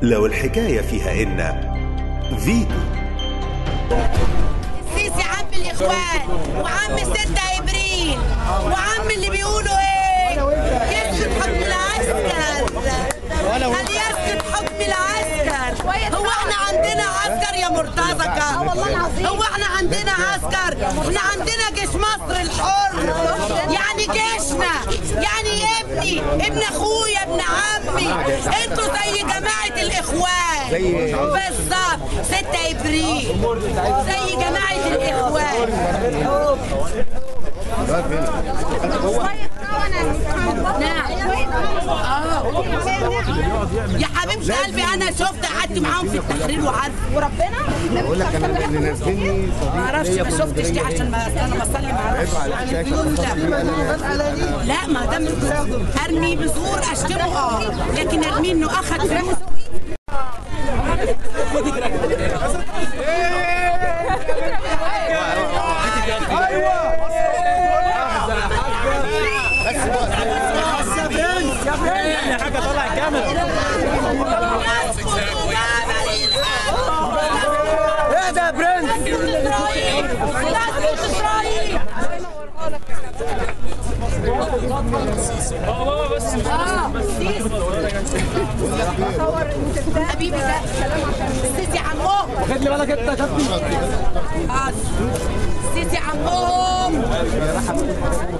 لو الحكاية فيها إن فيتو السيسي عم الاخوان وعم 6 ابريل وعم اللي بيقولوا ايه يسكت حكم العسكر هل يسكت حكم العسكر هو احنا عندنا عسكر يا مرتزقة هو احنا عندنا عسكر احنا عندنا جيش مصر الحر يعني جيشنا يعني ابني ابن اخويا ابن عمي انتوا زي جماعة الاخوان بالظبط 6 ابريل زي جماعة الاخوان نعم يا حبيبتي قلبي انا شفت قعدت معاهم في التحرير وعارف وربنا بقول لك انا اللي نازلني ما اعرفش ما شفتش دي عشان ما انا بصلي ما اعرفش لا ما دام ارمي بذور اشتمه اه لكن ارمي انه اخذ فلوس اهدى يا برنس اسرائيل حبيبي ده السيسي عمهم خد لي بالك انت يا كابتن حاضر. السيسي عمهم